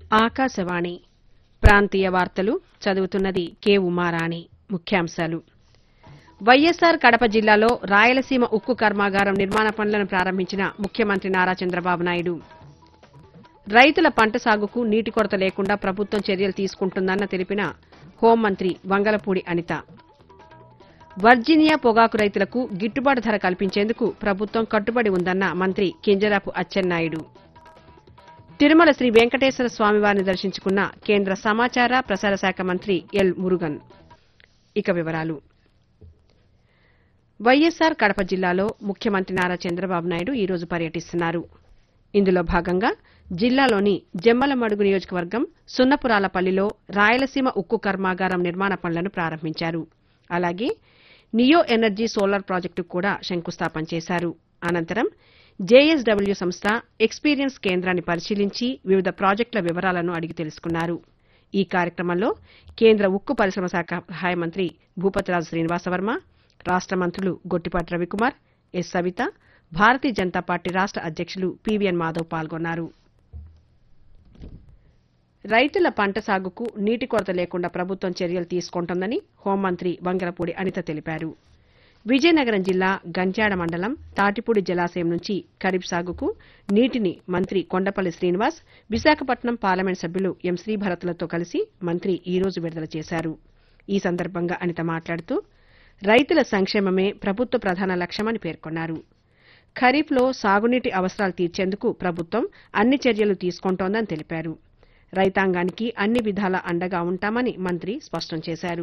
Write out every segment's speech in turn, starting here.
ఆకాశవాణి ప్రాంతీయ వార్తలు చదువుతున్నది కె ఉమారాణి ముఖ్యాంశాలు వైఎస్సార్ కడప జిల్లాలో రాయలసీమ ఉక్కు కర్మాగారం నిర్మాణ పనులను ప్రారంభించిన ముఖ్యమంత్రి నారా చంద్రబాబు నాయుడు రైతుల పంట సాగుకు నీటి కొరత లేకుండా ప్రభుత్వం చర్యలు తీసుకుంటుందన్న తెలిపిన హోంమంత్రి వంగలపూడి అనిత వర్జీనియా పొగాకు రైతులకు గిట్టుబాటు ధర కల్పించేందుకు ప్రభుత్వం కట్టుబడి ఉందన్న మంత్రి కింజరాపు అచ్చెన్నాయుడు తిరుమల శ్రీ వెంకటేశ్వర స్వామివారిని దర్శించుకున్న కేంద్ర సమాచార ప్రసార శాఖ మంత్రి ఎల్ మురుగన్ ఇక వివరాలు వైఎస్సార్ కడప జిల్లాలో ముఖ్యమంత్రి నారా చంద్రబాబు నాయుడు ఈ రోజు పర్యటిస్తున్నారు ఇందులో భాగంగా జిల్లాలోని జమ్మలమడుగు నియోజకవర్గం సున్నపురాలపల్లిలో రాయలసీమ ఉక్కు కర్మాగారం నిర్మాణ పనులను ప్రారంభించారు అలాగే నియో ఎనర్జీ సోలార్ ప్రాజెక్టుకు కూడా శంకుస్థాపన చేశారు అనంతరం జేఎస్డబ్ల్యూ సంస్థ ఎక్స్పీరియన్స్ కేంద్రాన్ని పరిశీలించి వివిధ ప్రాజెక్టుల వివరాలను అడిగి తెలుసుకున్నారు ఈ కార్యక్రమంలో కేంద్ర ఉక్కు పరిశ్రమ శాఖ సహాయ మంత్రి భూపతిరాజు శ్రీనివాసవర్మ రాష్ట మంత్రులు గొట్టిపాటి రవికుమార్ ఎస్ సవిత భారతీయ జనతా పార్టీ రాష్ట అధ్యక్షులు పీవీఎన్ మాధవ్ పాల్గొన్నారు రైతుల పంట సాగుకు నీటి కొరత లేకుండా ప్రభుత్వం చర్యలు తీసుకుంటోందని హోంమంత్రి వంగలపూడి అనిత తెలిపారు విజయనగరం జిల్లా గంజాడ మండలం తాటిపూడి జలాశయం నుంచి ఖరీఫ్ సాగుకు నీటిని మంత్రి కొండపల్లి శ్రీనివాస్ విశాఖపట్నం పార్లమెంట్ సభ్యులు ఎం శ్రీభరత్లతో కలిసి మంత్రి ఈ రోజు విడుదల చేశారు ఈ సందర్భంగా అనిత మాట్లాడుతూ రైతుల సంక్షేమమే ప్రభుత్వ ప్రధాన లక్ష్యమని పేర్కొన్నారు ఖరీఫ్లో సాగునీటి అవసరాలు తీర్చేందుకు ప్రభుత్వం అన్ని చర్యలు తీసుకుంటోందని తెలిపారు రైతాంగానికి అన్ని విధాల అండగా ఉంటామని మంత్రి స్పష్టం చేశారు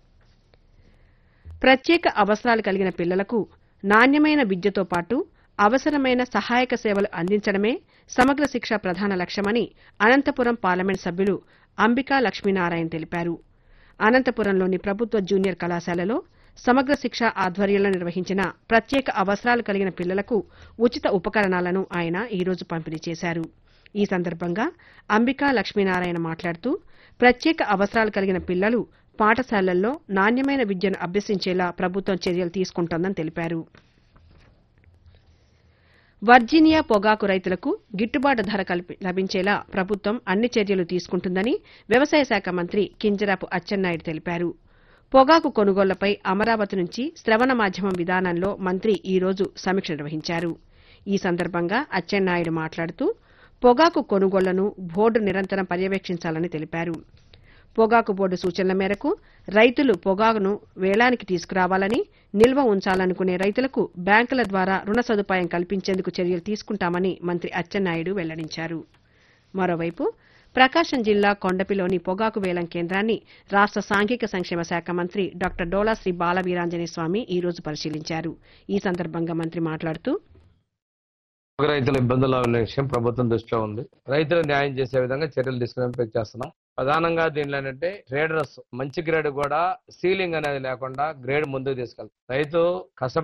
ప్రత్యేక అవసరాలు కలిగిన పిల్లలకు నాణ్యమైన విద్యతో పాటు అవసరమైన సహాయక సేవలు అందించడమే సమగ్ర శిక్ష ప్రధాన లక్ష్యమని అనంతపురం పార్లమెంట్ సభ్యులు అంబికా లక్ష్మీనారాయణ తెలిపారు అనంతపురంలోని ప్రభుత్వ జూనియర్ కళాశాలలో సమగ్ర శిక్ష ఆధ్వర్యంలో నిర్వహించిన ప్రత్యేక అవసరాలు కలిగిన పిల్లలకు ఉచిత ఉపకరణాలను ఆయన ఈ రోజు పంపిణీ చేశారు ఈ సందర్భంగా అంబికా లక్ష్మీనారాయణ మాట్లాడుతూ ప్రత్యేక అవసరాలు కలిగిన పిల్లలు పాఠశాలల్లో నాణ్యమైన విద్యను అభ్యసించేలా ప్రభుత్వం చర్యలు తీసుకుంటోందని తెలిపారు వర్జీనియా పొగాకు రైతులకు గిట్టుబాటు ధర కల్పి లభించేలా ప్రభుత్వం అన్ని చర్యలు తీసుకుంటుందని వ్యవసాయ శాఖ మంత్రి కింజరాపు అచ్చెన్నాయుడు తెలిపారు పొగాకు కొనుగోళ్లపై అమరావతి నుంచి శ్రవణ మాధ్యమం విధానంలో మంత్రి ఈ రోజు సమీక్ష నిర్వహించారు ఈ సందర్భంగా అచ్చెన్నాయుడు మాట్లాడుతూ పొగాకు కొనుగోళ్లను బోర్డు నిరంతరం పర్యవేక్షించాలని తెలిపారు పొగాకు బోర్డు సూచనల మేరకు రైతులు పొగాకును వేలానికి తీసుకురావాలని నిల్వ ఉంచాలనుకునే రైతులకు బ్యాంకుల ద్వారా రుణ సదుపాయం కల్పించేందుకు చర్యలు తీసుకుంటామని మంత్రి అచ్చెన్నాయుడు వెల్లడించారు మరోవైపు ప్రకాశం జిల్లా కొండపిలోని పొగాకు వేలం కేంద్రాన్ని రాష్ట సాంఘిక సంక్షేమ శాఖ మంత్రి డాక్టర్ డోలా శ్రీ బాలవీరాంజనేయ స్వామి ఈ రోజు పరిశీలించారు ఈ సందర్భంగా మంత్రి మాట్లాడుతూ రైతుల ఇబ్బందులు ఉన్న విషయం ప్రభుత్వం దృష్టిలో ఉంది రైతులు న్యాయం చేసే విధంగా చర్యలు తీసుకునే చేస్తున్నాం ప్రధానంగా దీనిలో ఏంటంటే ట్రేడర్స్ మంచి గ్రేడ్ కూడా సీలింగ్ అనేది లేకుండా గ్రేడ్ ముందుకు తీసుకెళ్తాం రైతు కష్టపడి